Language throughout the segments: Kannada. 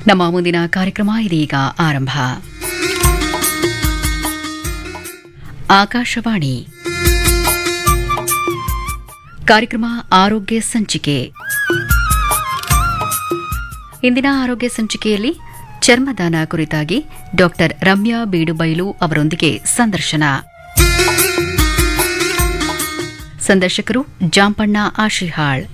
ನಮ್ಮ ಮುಂದಿನ ಕಾರ್ಯಕ್ರಮ ಇದೀಗ ಆರಂಭ ಆಕಾಶವಾಣಿ ಕಾರ್ಯಕ್ರಮ ಆರೋಗ್ಯ ಸಂಚಿಕೆ ಇಂದಿನ ಆರೋಗ್ಯ ಸಂಚಿಕೆಯಲ್ಲಿ ಚರ್ಮದಾನ ಕುರಿತಾಗಿ ಡಾಕ್ಟರ್ ರಮ್ಯಾ ಬೀಡುಬೈಲು ಅವರೊಂದಿಗೆ ಸಂದರ್ಶನ ಸಂದರ್ಶಕರು ಜಾಂಪಣ್ಣ ಆಶಿಹಾಳ್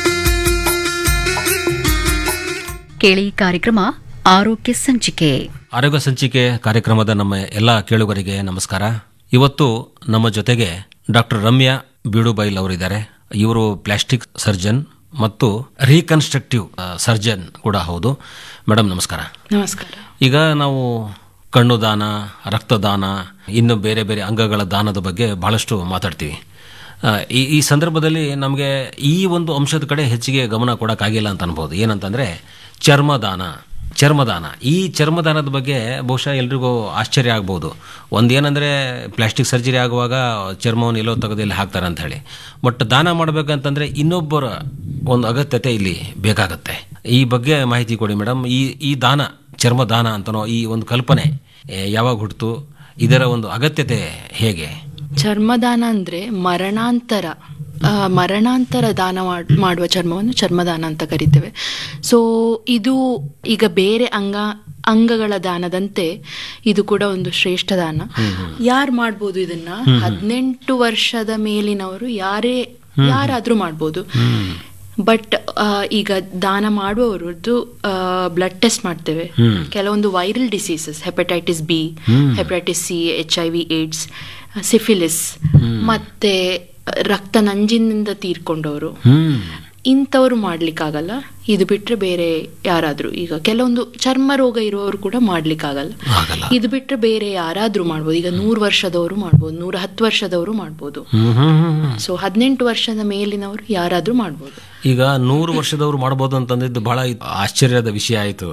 ಕೇಳಿ ಕಾರ್ಯಕ್ರಮ ಆರೋಗ್ಯ ಸಂಚಿಕೆ ಆರೋಗ್ಯ ಸಂಚಿಕೆ ಕಾರ್ಯಕ್ರಮದ ನಮ್ಮ ಎಲ್ಲ ಕೇಳುಗರಿಗೆ ನಮಸ್ಕಾರ ಇವತ್ತು ನಮ್ಮ ಜೊತೆಗೆ ಡಾಕ್ಟರ್ ರಮ್ಯಾ ಬೀಡುಬೈಲ್ ಅವರಿದ್ದಾರೆ ಇವರು ಪ್ಲಾಸ್ಟಿಕ್ ಸರ್ಜನ್ ಮತ್ತು ರೀಕನ್ಸ್ಟ್ರಕ್ಟಿವ್ ಸರ್ಜನ್ ಕೂಡ ಹೌದು ಮೇಡಮ್ ನಮಸ್ಕಾರ ನಮಸ್ಕಾರ ಈಗ ನಾವು ಕಣ್ಣು ದಾನ ರಕ್ತದಾನ ಇನ್ನು ಬೇರೆ ಬೇರೆ ಅಂಗಗಳ ದಾನದ ಬಗ್ಗೆ ಬಹಳಷ್ಟು ಮಾತಾಡ್ತೀವಿ ಆ, ಈ ಈ ಸಂದರ್ಭದಲ್ಲಿ ನಮಗೆ ಈ ಒಂದು ಅಂಶದ ಕಡೆ ಹೆಚ್ಚಿಗೆ ಗಮನ ಕೊಡೋಕ್ಕಾಗಿಲ್ಲ ಅಂತ ಅನ್ಬೋದು ಏನಂತಂದರೆ ಚರ್ಮದಾನ ಚರ್ಮದಾನ ಈ ಚರ್ಮದಾನದ ಬಗ್ಗೆ ಬಹುಶಃ ಎಲ್ರಿಗೂ ಆಶ್ಚರ್ಯ ಆಗ್ಬೋದು ಒಂದೇನೆಂದರೆ ಪ್ಲಾಸ್ಟಿಕ್ ಸರ್ಜರಿ ಆಗುವಾಗ ಚರ್ಮವನ್ನು ಎಲ್ಲೋ ತೆಗೆದು ಇಲ್ಲಿ ಹಾಕ್ತಾರೆ ಅಂತ ಹೇಳಿ ಬಟ್ ದಾನ ಮಾಡಬೇಕಂತಂದರೆ ಇನ್ನೊಬ್ಬರ ಒಂದು ಅಗತ್ಯತೆ ಇಲ್ಲಿ ಬೇಕಾಗತ್ತೆ ಈ ಬಗ್ಗೆ ಮಾಹಿತಿ ಕೊಡಿ ಮೇಡಮ್ ಈ ಈ ದಾನ ಚರ್ಮದಾನ ಅಂತನೋ ಈ ಒಂದು ಕಲ್ಪನೆ ಏ, ಯಾವಾಗ ಹುಟ್ಟಿತು ಇದರ ಒಂದು ಅಗತ್ಯತೆ ಹೇಗೆ ಚರ್ಮದಾನ ಅಂದ್ರೆ ಮರಣಾಂತರ ಆ, ಮರಣಾಂತರ ದಾನ ಮಾಡ್- ಮಾಡುವ ಚರ್ಮವನ್ನು ಚರ್ಮದಾನ ಅಂತ ಕರಿತೇವೆ ಸೊ ಇದು ಈಗ ಬೇರೆ ಅಂಗ ಅಂಗಗಳ ದಾನದಂತೆ ಇದು ಕೂಡ ಒಂದು ಶ್ರೇಷ್ಠ ದಾನ ಯಾರು ಮಾಡ್ಬೋದು ಇದನ್ನ ಹದಿನೆಂಟು ವರ್ಷದ ಮೇಲಿನವರು ಯಾರೇ ಯಾರಾದ್ರೂ ಮಾಡ್ಬೋದು ಬಟ್ ಈಗ ದಾನ ಮಾಡುವವರದ್ದು ಬ್ಲಡ್ ಟೆಸ್ಟ್ ಮಾಡ್ತೇವೆ ಕೆಲವೊಂದು viral diseases hepatitis B hepatitis C H I V AIDS syphilis ಮತ್ತೆ ರಕ್ತ ನಂಜಿನಿಂದ ತೀರ್ಕೊಂಡವರು ಹ್ಮ್ ಇಂಥವ್ರು ಮಾಡ್ಲಿಕ್ಕಾಗಲ್ಲ ಇದು ಬಿಟ್ರೆ ಬೇರೆ ಯಾರಾದ್ರೂ ಈಗ ಕೆಲವೊಂದು ಚರ್ಮ ರೋಗ ಇರುವವರು ಕೂಡ ಮಾಡ್ಲಿಕ್ಕಾಗಲ್ಲ ಆಗಲ್ಲ ಇದು ಬಿಟ್ರೆ ಬೇರೆ ಯಾರಾದ್ರೂ ಮಾಡ್ಬೋದು ಈಗ ನೂರು ವರ್ಷದವರು ಮಾಡ್ಬೋದು ನೂರ ಹತ್ತು ವರ್ಷದವರು ಮಾಡ್ಬೋದು ಹ್ಮ್ ಹ್ಮ್ ಹ್ಮ್ ಹ್ಮ್. ಸೊ ಹದಿನೆಂಟು ವರ್ಷದ ಮೇಲಿನವರು ಯಾರಾದ್ರೂ ಮಾಡ್ಬೋದು ಈಗ ನೂರು ವರ್ಷದವರು ಮಾಡ್ಬೋದು ಅಂತಂದಿದ್ದು ಬಹಳ ಇದ್- ಆಶ್ಚರ್ಯದ ವಿಷಯ ಆಯಿತು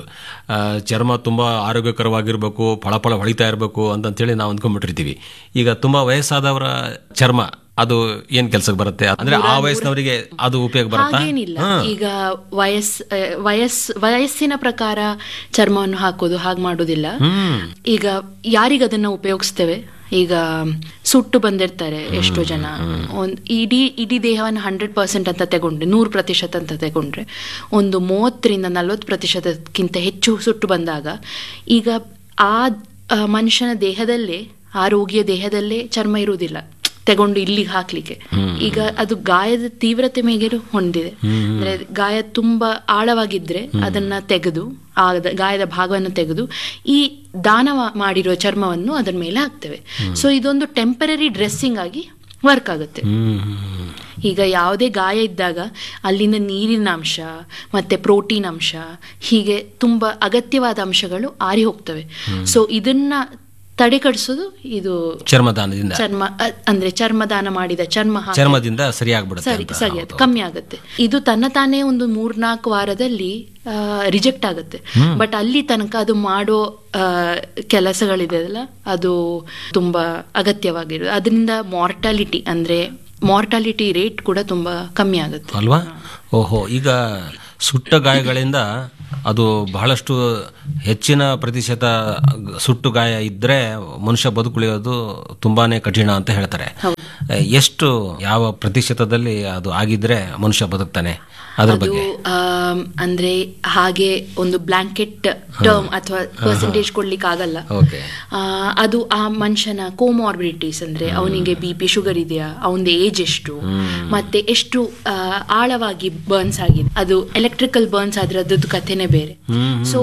ಚರ್ಮ ತುಂಬಾ ಆರೋಗ್ಯಕರವಾಗಿರ್ಬೇಕು ಫಳಫಳ ಹೊಳಿತಾ ಇರಬೇಕು ಅಂತಂತೇಳಿ ನಾವು ಅಂದ್ಕೊಂಡ್ಬಿಟ್ಟಿರ್ತೀವಿ ಈಗ ತುಂಬಾ ವಯಸ್ಸಾದವರ ಚರ್ಮ ಅದು ಏನ್ ಕೆಲ್ಸಕ್ಕೆ ಬರುತ್ತೆ ಅಂದ್ರೆ ಆ ವಯಸ್ಸಿನವರಿಗೆ ಅದು ಉಪಯೋಗ ಬರುತ್ತಾ ಹಾಗೇನಿಲ್ಲ ಈಗ ವಯಸ್ ಆ, ವಯಸ್ ವಯಸ್ಸಿನ ಪ್ರಕಾರ ಚರ್ಮವನ್ನು ಹಾಕೋದು ಹಾಗೆ ಮಾಡೋದಿಲ್ಲ ಹ್ಮ್ ಈಗ ಯಾರಿಗೆ ಅದನ್ನ ಉಪಯೋಗಿಸ್ತೇವೆ ಈಗ ಸುಟ್ಟು ಬಂದಿರ್ತಾರೆ ಎಷ್ಟೋ ಜನ ಒಂದ್ ಇಡೀ ಇಡೀ ದೇಹವನ್ನು ಹಂಡ್ರೆಡ್ ಪರ್ಸೆಂಟ್ ಅಂತ ತಗೊಂಡ್ರೆ ನೂರು ಪ್ರತಿಶತ ಅಂತ ತಗೊಂಡ್ರೆ ಒಂದು ಮೂವತ್ತರಿಂದ ನಲ್ವತ್ತು ಪ್ರತಿಶತಕ್ಕಿಂತ ಹೆಚ್ಚು ಸುಟ್ಟು ಬಂದಾಗ ಈಗ ಆ ಆ, ಮನುಷ್ಯನ ದೇಹದಲ್ಲೇ ಆ ರೋಗಿಯ ದೇಹದಲ್ಲೇ ಚರ್ಮ ಇರುವುದಿಲ್ಲ ತಗೊಂಡು ಇಲ್ಲಿಗೆ ಹಾಕ್ಲಿಕ್ಕೆ ಈಗ ಅದು ಗಾಯದ ತೀವ್ರತೆ ಮೇಗೆರು ಹೊಂದಿದೆ ಅಂದ್ರೆ ಗಾಯ ತುಂಬಾ ಆಳವಾಗಿದ್ರೆ ಅದನ್ನ ತೆಗೆದು ಆ ದ- ಗಾಯದ ಭಾಗವನ್ನು ತೆಗೆದು ಈ ದಾನ ಮಾ- ಮಾಡಿರೋ ಚರ್ಮವನ್ನು ಅದರ ಮೇಲೆ ಹಾಕ್ತೇವೆ ಸೊ ಇದೊಂದು ಟೆಂಪರರಿ ಡ್ರೆಸ್ಸಿಂಗ್ ಆಗಿ ವರ್ಕ್ ಆಗುತ್ತೆ ಹ್ಮ್ ಹ್ಮ್ ಈಗ ಯಾವುದೇ ಗಾಯ ಇದ್ದಾಗ ಅಲ್ಲಿನ ನೀರಿನ ಅಂಶ ಮತ್ತೆ ಪ್ರೋಟೀನ್ ಅಂಶ ಹೀಗೆ ತುಂಬಾ ಅಗತ್ಯವಾದ ಅಂಶಗಳು ಆರಿ ಹೋಗ್ತವೆ ಸೊ ಇದನ್ನ ತಡೆಗಡಿಸೋದು ಇದು ಚರ್ಮದಾನದಿಂದ ಚರ್ಮ ಅ- ಅಂದ್ರೆ ಚರ್ಮದಾನ ಮಾಡಿದ ಚರ್ಮ ಹಾಕಿ- ಚರ್ಮದಿಂದ ಸರಿಯಾಗ್ಬಿಡುತ್ತೆ ಸರಿ ಅಂತ. ಸರಿ ಅದು ಕಮ್ಮಿ ಆಗುತ್ತೆ ಇದು ತನ್ನ ತಾನೇ ಒಂದು ಮೂರ್ನಾಲ್ಕು ವಾರದಲ್ಲಿ ರಿಜೆಕ್ಟ್ ಆಗುತ್ತೆ ಬಟ್ ಅಲ್ಲಿ ತನಕ ಅದು ಮಾಡೋ ಆ, ಕೆಲಸಗಳಿದೆಯಲ್ಲ ಅದು ತುಂಬಾ ಅಗತ್ಯವಾಗಿರೋದು ಅದರಿಂದ ಮಾರ್ಟಾಲಿಟಿ ಅಂದ್ರೆ ಮಾರ್ಟಾಲಿಟಿ ರೇಟ್ ಕೂಡ ತುಂಬಾ ಕಮ್ಮಿ ಆಗುತ್ತೆ ಅಲ್ವಾ ಓಹೋ ಈಗ ಸುಟ್ಟ ಗಾಯಗಳಿಂದ ಅದು ಬಹಳಷ್ಟು ಹೆಚ್ಚಿನ ಪ್ರತಿಶತ ಸುಟ್ಟು ಗಾಯ ಇದ್ರೆ ಮನುಷ್ಯ ಬದುಕುಳಿಯೋದು ತುಂಬಾನೇ ಕಠಿಣ ಅಂತ ಹೇಳ್ತಾರೆ ಎ, ಎಷ್ಟು ಯಾವ ಪ್ರತಿಶತದಲ್ಲಿ ಅದು ಆಗಿದ್ರೆ ಮನುಷ್ಯ ಬದುಕ್ತಾನೆ ಅದ್ರ ಅದು ಬಗ್ಗೆ ಆಮ್, ಅಂದ್ರೆ ಹಾಗೆ ಒಂದು ಬ್ಲಾಂಕೆಟ್ ಟರ್ಮ್ ಅಥವಾ ಪರ್ಸೆಂಟೇಜ್ ಕೊಡ್ಲಿಕ್ಕೆ ಆಗಲ್ಲ ಓಕೆ ಆ, ಅದು ಆ ಮನುಷ್ಯನ ಕೋಮಾರ್ಬಿಡಿಟೀಸ್ ಅಂದ್ರೆ ಅವನಿಗೆ ಬಿ ಪಿ ಶುಗರ್ ಇದೆಯಾ ಅವನದು ಏಜ್ ಎಷ್ಟು ಮತ್ತೆ ಎಷ್ಟು ಆ, ಆಳವಾಗಿ ಬರ್ನ್ಸ್ ಆಗಿದೆ ಅದು ಎಲೆಕ್ಟ್ರಿಕಲ್ ಬರ್ನ್ಸ್ ಆದ್ರೆ ಅದ್ರದ್ದು ಕಥೆನೇ ಬೇರೆ ಸೊ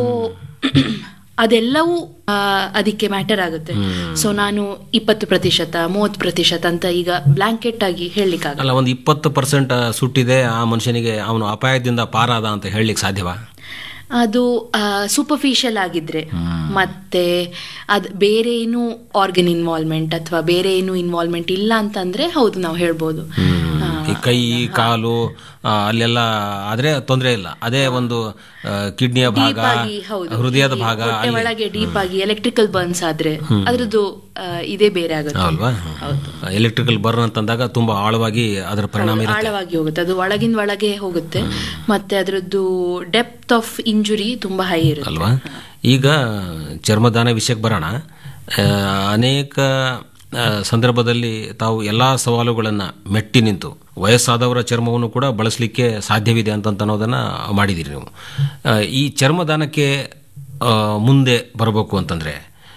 ಅದೆಲ್ಲವೂ ಆ, ಅದಕ್ಕೆ ಮ್ಯಾಟರ್ ಆಗುತ್ತೆ ಸೊ ನಾನು ಇಪ್ಪತ್ತು ಪ್ರತಿಶತ ಮೂವತ್ತು ಪ್ರತಿಶತ ಅಂತ ಈಗ ಬ್ಲಾಂಕೆಟ್ ಆಗಿ ಹೇಳಲಿಕ್ಕಾಗಲ್ಲ ಅಲ್ಲ ಒಂದು ಇಪ್ಪತ್ತು ಪರ್ಸೆಂಟ್ ಸುಟ್ಟಿದೆ ಆ ಮನುಷ್ಯನಿಗೆ ಅವನು ಅಪಾಯದಿಂದ ಪಾರಾದ ಅಂತ ಹೇಳಲಿಕ್ಕೆ ಸಾಧ್ಯವಾ ಅದು ಸೂಪರ್ಫಿಷಿಯಲ್ ಆಗಿದ್ರೆ ಮತ್ತೆ ಅದ್ ಬೇರೆ ಏನು ಆರ್ಗನ್ ಇನ್ವಾಲ್ವ್ಮೆಂಟ್ ಅಥವಾ ಬೇರೆ ಏನು ಇನ್ವಾಲ್ವ್ಮೆಂಟ್ ಇಲ್ಲ ಅಂತಂದ್ರೆ ಹೌದು ನಾವು ಹೇಳ್ಬೋದು ಆ, ಈ ಕೈ ಕಾಲು ಆ, ಅಲ್ಲೆಲ್ಲ ಆದ್ರೆ ತೊಂದರೆ ಇಲ್ಲ ಅದೇ ಒಂದು ಆ, ಕಿಡ್ನಿಯ ಭಾಗ ಆಗಿ, ಹೌದು. ಹೃದಯದ ಈ ಭಾಗ ಹೊಟ್ಟೆ ಅಲ್ಲಿ ಒಳಗೆ ಡೀಪ್ ಆಗಿ ಎಲೆಕ್ಟ್ರಿಕಲ್ ಬರ್ನ್ಸ್ ಆದ್ರೆ ಅದ್ರದ್ದು ಆ, ಇದೇ ಬೇರೆ ಆಗುತ್ತೆ ಅಲ್ವಾ ಎಲೆಕ್ಟ್ರಿಕಲ್ ಬರ್ನ್ ಅಂತಂದಾಗ ತುಂಬಾ ಆಳವಾಗಿ ಅದರ ಪರಿಣಾಮ ಇರುತ್ತೆ ಆಳವಾಗಿ ಹೋಗುತ್ತೆ ಅದು ಒಳಗಿನ ಒಳಗೆ ಹೋಗುತ್ತೆ ಮತ್ತೆ ಅದರದ್ದು ಡೆಪ್ತ್ ಆಫ್ ಇಂಜುರಿ ತುಂಬಾ ಹೈ ಇರುತ್ತೆ ಅಲ್ವಾ ಈಗ ಚರ್ಮದಾನ ವಿಷಯಕ್ಕೆ ಬರೋಣ ಆ, ಅನೇಕ ಆ, ಸಂದರ್ಭದಲ್ಲಿ ತಾವು ಎಲ್ಲ ಸವಾಲುಗಳನ್ನು ಮೆಟ್ಟಿ ನಿಂತು ವಯಸ್ಸಾದವರ ಚರ್ಮವನ್ನು ಕೂಡ ಬಳಸಲಿಕ್ಕೆ ಸಾಧ್ಯವಿದೆ ಅಂತ ಅನ್ನೋದನ್ನು ಮಾಡಿದ್ದೀರಿ ನೀವು ಆ, ಈ ಚರ್ಮದಾನಕ್ಕೆ ಆ, ಮುಂದೆ ಬರಬೇಕು ಅಂತಂದರೆ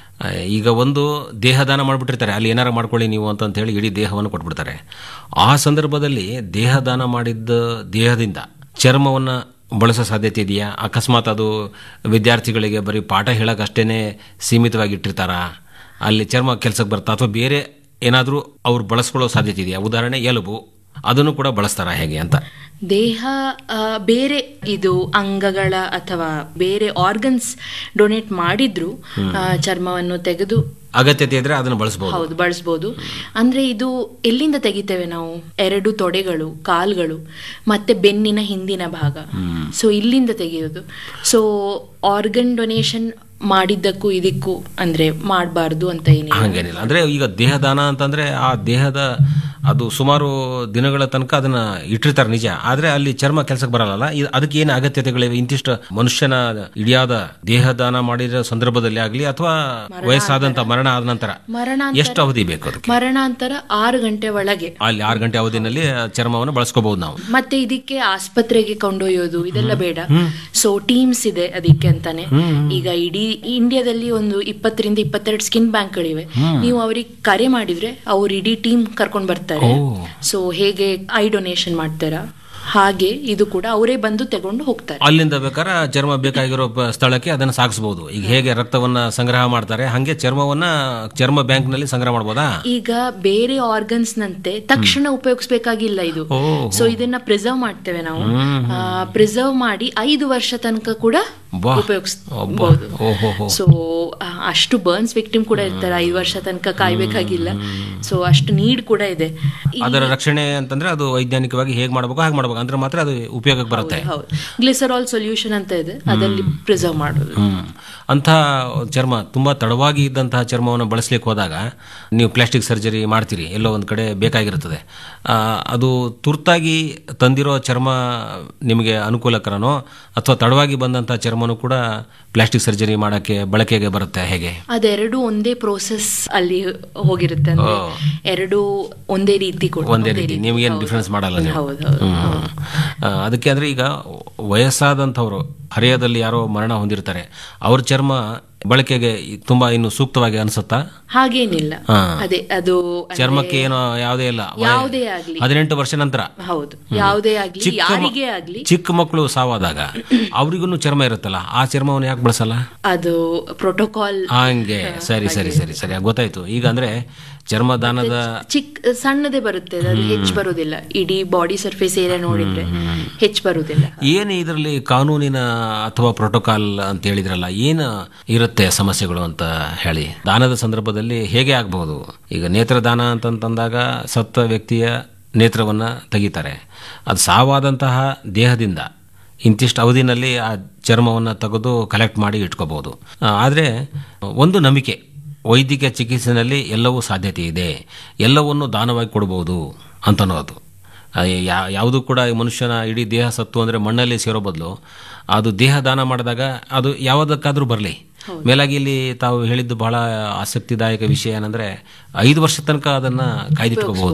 ಈಗ ಒಂದು ದೇಹದಾನ ಮಾಡಿಬಿಟ್ಟಿರ್ತಾರೆ ಅಲ್ಲಿ ಏನಾರು ಮಾಡ್ಕೊಳ್ಳಿ ನೀವು ಅಂತಂತ ಹೇಳಿ ಇಡೀ ದೇಹವನ್ನು ಕೊಟ್ಬಿಡ್ತಾರೆ ಆ ಸಂದರ್ಭದಲ್ಲಿ ದೇಹದಾನ ಮಾಡಿದ್ದ ದೇಹದಿಂದ ಚರ್ಮವನ್ನು ಬಳಸೋ ಸಾಧ್ಯತೆ ಇದೆಯಾ ಅಕಸ್ಮಾತ್ ಅದು ವಿದ್ಯಾರ್ಥಿಗಳಿಗೆ ಬರೀ ಪಾಠ ಹೇಳೋಕ್ಕಷ್ಟೇ ಸೀಮಿತವಾಗಿ ಇಟ್ಟಿರ್ತಾರ ಅಲ್ಲಿ ಚರ್ಮ ಕೆಲಸಕ್ಕೆ ಬರ್ತಾ ಅಥವಾ ಬೇರೆ ಏನಾದರೂ ಅವ್ರು ಬಳಸ್ಕೊಳ್ಳೋ ಸಾಧ್ಯತೆ ಇದೆಯಾ ಉದಾಹರಣೆ ಎಲುಬು ಅದನ್ನು ಕೂಡ ಬಳಸ್ತಾರ ಹೇಗೆ ಅಂತ ದೇಹ ಆ, ಬೇರೆ ಇದು ಅಂಗಗಳ ಅಥವಾ ಬೇರೆ ಆರ್ಗನ್ಸ್ ಡೊನೇಟ್ ಮಾಡಿದ್ರು ಆ, ಚರ್ಮವನ್ನು ತೆಗೆದು ಅಗತ್ಯತೆ ಇದ್ರೆ ಅದನ್ನು ಬಳಸ್ಬೋದು ಹೌದು ಬಳಸ್ಬೋದು ಅಂದ್ರೆ ಇದು ಎಲ್ಲಿಂದ ತೆಗಿತೇವೆ ನಾವು ಎರಡು ತೊಡೆಗಳು ಕಾಲ್ಗಳು ಮತ್ತೆ ಬೆನ್ನಿನ ಹಿಂದಿನ ಭಾಗ ಸೊ ಇಲ್ಲಿಂದ ತೆಗೆಯೋದು ಸೊ ಆರ್ಗನ್ ಡೊನೇಷನ್ ಮಾಡಿದ್ದಕ್ಕೂ ಇದಕ್ಕೂ ಅಂದ್ರೆ ಮಾಡಬಾರ್ದು ಅಂತ ಏನಿಲ್ಲ ಹಂಗೇನಿಲ್ಲ ಅಂದ್ರೆ ಈಗ ದೇಹದಾನ ಅಂತಂದ್ರೆ ಆ ದೇಹದ ಅದು ಸುಮಾರು ದಿನಗಳ ತನಕ ಅದನ್ನ ಇಟ್ಟಿರ್ತಾರೆ ನಿಜ ಆದ್ರೆ ಅಲ್ಲಿ ಚರ್ಮ ಕೆಲಸಕ್ಕೆ ಬರಲ್ಲ ಇದು- ಅದಕ್ಕೆ ಏನು ಅಗತ್ಯತೆಗಳಿವೆ ಇಂತಿಷ್ಟು ಮನುಷ್ಯನ ಇಡಿಯಾದ ದೇಹದಾನ ಮಾಡಿರೋ ಸಂದರ್ಭದಲ್ಲಿ ಆಗಲಿ ಅಥವಾ ವಯಸ್ಸಾದಂತ ಮರಣ ಆದ ನಂತರ ಮರಣಾಂತರ ಎಷ್ಟು ಅವಧಿ ಬೇಕು ಅದಕ್ಕೆ ಮರಣಾಂತರ ಆರು ಗಂಟೆ ಒಳಗೆ ಅಲ್ಲಿ ಆರು ಗಂಟೆ ಅವಧಿನಲ್ಲಿ ಚರ್ಮವನ್ನು ಬಳಸ್ಕೋಬಹುದು ನಾವು ಮತ್ತೆ ಇದಕ್ಕೆ ಆಸ್ಪತ್ರೆಗೆ ಕೊಂಡೊಯ್ಯೋದು ಇದೆಲ್ಲ ಬೇಡ ಸೊ ಟೀಮ್ಸ್ ಇದೆ ಅದಕ್ಕೆ ಅಂತಾನೆ ಈಗ ಇಡೀ ಇಂಡಿಯಾದಲ್ಲಿ ಒಂದು ಇಪ್ಪತ್ತರಿಂದ ಇಪ್ಪತ್ತೆರಡು ಸ್ಕಿನ್ ಬ್ಯಾಂಕ್ಗಳಿವೆ ನೀವು ಅವ್ರಿಗೆ ಕರೆ ಮಾಡಿದ್ರೆ ಅವ್ರು ಇಡೀ ಟೀಮ್ ಕರ್ಕೊಂಡ್ ಬರ್ತಾರೆ ಸೊ ಹೇಗೆ ಐ ಡೊನೇಷನ್ ಮಾಡ್ತಾರ ಹಾಗೆ ಇದು ಕೂಡ ಅವರೇ ಬಂದು ತಗೊಂಡು ಹೋಗ್ತಾರೆ ಅಲ್ಲಿಂದ ಬೇಕಾದ್ರೆ ಚರ್ಮ ಬೇಕಾಗಿರೋ ಪ- ಸ್ಥಳಕ್ಕೆ ಅದನ್ನು ಸಾಗಿಸಬಹುದು ಈಗ ಹೇಗೆ ರಕ್ತವನ್ನ ಸಂಗ್ರಹ ಮಾಡ್ತಾರೆ ಹಂಗೆ ಚರ್ಮವನ್ನ ಚರ್ಮ ಬ್ಯಾಂಕ್ ನಲ್ಲಿ ಸಂಗ್ರಹ ಮಾಡಬಹುದಾ ಈಗ ಬೇರೆ ಆರ್ಗನ್ಸ್ ನಂತೆ ತಕ್ಷಣ ಉಪಯೋಗಿಸ್ಬೇಕಾಗಿಲ್ಲ ಇದು ಓ ಸೊ ಇದನ್ನ ಪ್ರಿಸರ್ವ್ ಮಾಡ್ತೇವೆ ನಾವು ಪ್ರಿಸರ್ವ್ ಮಾಡಿ ಐದು ವರ್ಷ ತನಕ ಕೂಡ ಬಾ. ಉಪಯೋಗಿಸಬಹುದು ಓಹೋ ಹೋ ಸೊ ಅಷ್ಟು ಬರ್ನ್ಸ್ ವಿಕ್ಟಿಮ್ ಕೂಡ ಇರ್ತಾರೆ ಐದು ವರ್ಷ ತನಕ ಕಾಯ್ಬೇಕಾಗಿಲ್ಲ ಸೊ ಅಷ್ಟು ನೀಡ್ ಕೂಡ ಇದೆ ಅದರ ರಕ್ಷಣೆ ಅಂತಂದ್ರೆ ಅದು ವೈಜ್ಞಾನಿಕವಾಗಿ ಹೇಗೆ ಮಾಡಬೇಕು ಹಾಗೆ ಮಾಡಬೇಕು ಅಂದ್ರೆ ಮಾತ್ರ ಅದು ಉಪಯೋಗಕ್ಕೆ ಬರುತ್ತೆ ಹೌದು ಗ್ಲಿಸರಾಲ್ ಸೊಲ್ಯೂಷನ್ ಅಂತ ಇದೆ ಅದಲ್ಲಿ ಪ್ರಿಸರ್ವ್ ಮಾಡೋದು ಹ್ಮ್ ಅಂಥ ಚರ್ಮ ತುಂಬಾ ತಡವಾಗಿ ಇದ್ದಂತಹ ಚರ್ಮವನ್ನು ಬಳಸಲಿಕ್ಕೆ ಹೋದಾಗ ನೀವು ಪ್ಲಾಸ್ಟಿಕ್ ಸರ್ಜರಿ ಮಾಡ್ತೀರಿ ಎಲ್ಲೋ ಒಂದು ಕಡೆ ಬೇಕಾಗಿರುತ್ತದೆ ಆ, ಅದು ತುರ್ತಾಗಿ ತಂದಿರೋ ಚರ್ಮ ನಿಮಗೆ ಅನುಕೂಲಕರನೋ ಅಥವಾ ತಡವಾಗಿ ಬಂದಂಥ ಚರ್ಮನೂ ಕೂಡ ಪ್ಲಾಸ್ಟಿಕ್ ಸರ್ಜರಿ ಮಾಡೋಕ್ಕೆ ಬಳಕೆಗೆ ಬರುತ್ತೆ ಹೇಗೆ ಅದೆರಡು ಒಂದೇ ಪ್ರೋಸೆಸ್ ಅಲ್ಲಿ ಹೋಗಿರುತ್ತೆ ಅಂದ್ರೆ ಎರಡು ಒಂದೇ ರೀತಿ ಕೂಡ ಒಂದೇ ರೀತಿ ನಿಮಗೇನು ಡಿಫ್ರೆನ್ಸ್ ಮಾಡಲ್ಲ ನೀವು ಹೌದು ಹೌದು ಹ್ಮ್. ಆ, ಅದಕ್ಕೆ ಅಂದ್ರೆ ಈಗ ವಯಸ್ಸಾದಂಥವ್ರು ಹರೆಯದಲ್ಲಿ ಯಾರೋ ಮರಣ ಹೊಂದಿರ್ತಾರೆ ಅವ್ರ ಚರ್ಮ ಬಳಕೆಗೆ ತುಂಬಾ ಇನ್ನು ಸೂಕ್ತವಾಗಿ ಅನ್ಸುತ್ತಾ ಹಾಗೇನಿಲ್ಲ ಹಾ. ಅದೇ ಅದು ಚರ್ಮಕ್ಕೆ ಏನೋ ಯಾವುದೇ ಇಲ್ಲ ವಯ- ಯಾವುದೇ ಆಗ್ಲಿ ಹದಿನೆಂಟು ವರ್ಷ ನಂತರ ಹೌದು ಯಾವುದೇ ಆಗ್ಲಿ ಚಿಕ್ಕ ಮ- ಯಾರಿಗೇ ಆಗ್ಲಿ ಚಿಕ್ಕ ಮಕ್ಕಳು ಸಾವಾದಾಗ ಅವ್ರಿಗೂ ಚರ್ಮ ಇರುತ್ತಲ್ಲ ಆ ಚರ್ಮವನ್ನು ಯಾಕೆ ಬಳಸಲ್ಲ ಅದು ಪ್ರೋಟೋಕಾಲ್ ಹಂಗೆ ಸರಿ ಸರಿ ಸರಿ ಸರಿ ಗೊತ್ತಾಯ್ತು ಈಗ ಅಂದ್ರೆ ಚರ್ಮದಾನದ ಚಿಕ್ಕ ಸಣ್ಣದೇ ಬರುತ್ತೆ ಅದು ಹೆಚ್ಚು ಬರುದಿಲ್ಲ ಇಡೀ ಬಾಡಿ ಸರ್ಫೇಸ್ ಏರಿಯಾ ನೋಡಿದ್ರೆ ಹೆಚ್ಚು ಬರುದಿಲ್ಲ ಏನು ಇದರಲ್ಲಿ ಕಾನೂನಿನ ಅಥವಾ ಪ್ರೋಟೋಕಾಲ್ ಅಂತ ಹೇಳಿದ್ರಲ್ಲ ಏನು ಇರುತ್ತೆ ಸಮಸ್ಯೆಗಳು ಅಂತ ಹೇಳಿ ದಾನದ ಸಂದರ್ಭದಲ್ಲಿ ಹೇಗೆ ಆಗಬಹುದು ಈಗ ನೇತ್ರದಾನ ಅಂತಂತಂದಾಗ ಸತ್ತ ವ್ಯಕ್ತಿಯ ನೇತ್ರವನ್ನು ತೆಗಿತಾರೆ ಅದು ಸಾವಾದಂತಹ ದೇಹದಿಂದ ಇಂತಿಷ್ಟು ಅವಧಿನಲ್ಲಿ ಆ ಚರ್ಮವನ್ನು ತೆಗೆದು ಕಲೆಕ್ಟ್ ಮಾಡಿ ಇಟ್ಕೋಬಹುದು ಆದರೆ ಒಂದು ನಂಬಿಕೆ ವೈದ್ಯಕೀಯ ಚಿಕಿತ್ಸೆಯಲ್ಲಿ ಎಲ್ಲವೂ ಸಾಧ್ಯತೆ ಇದೆ ಎಲ್ಲವನ್ನು ದಾನವಾಗಿ ಕೊಡ್ಬೋದು ಅಂತನ್ನೋದು ಯಾ- ಯಾವುದು ಕೂಡ ಈ ಮನುಷ್ಯನ ಇಡೀ ದೇಹ ಸತ್ತು ಅಂದರೆ ಮಣ್ಣಲ್ಲಿ ಸೇರೋ ಬದಲು ಅದು ದೇಹ ದಾನ ಮಾಡಿದಾಗ ಅದು ಯಾವುದಕ್ಕಾದ್ರೂ ಬರಲಿ ಮೇಲಾಗಿ ಇಲ್ಲಿ ತಾವು ಹೇಳಿದ್ದು ಬಹಳ ಆಸಕ್ತಿದಾಯಕ ವಿಷಯ ಏನಂದ್ರೆ ಐದು ವರ್ಷ ತನಕ ಅದನ್ನ ಕಾಯ್ದಿಟ್ಕೋಬಹುದು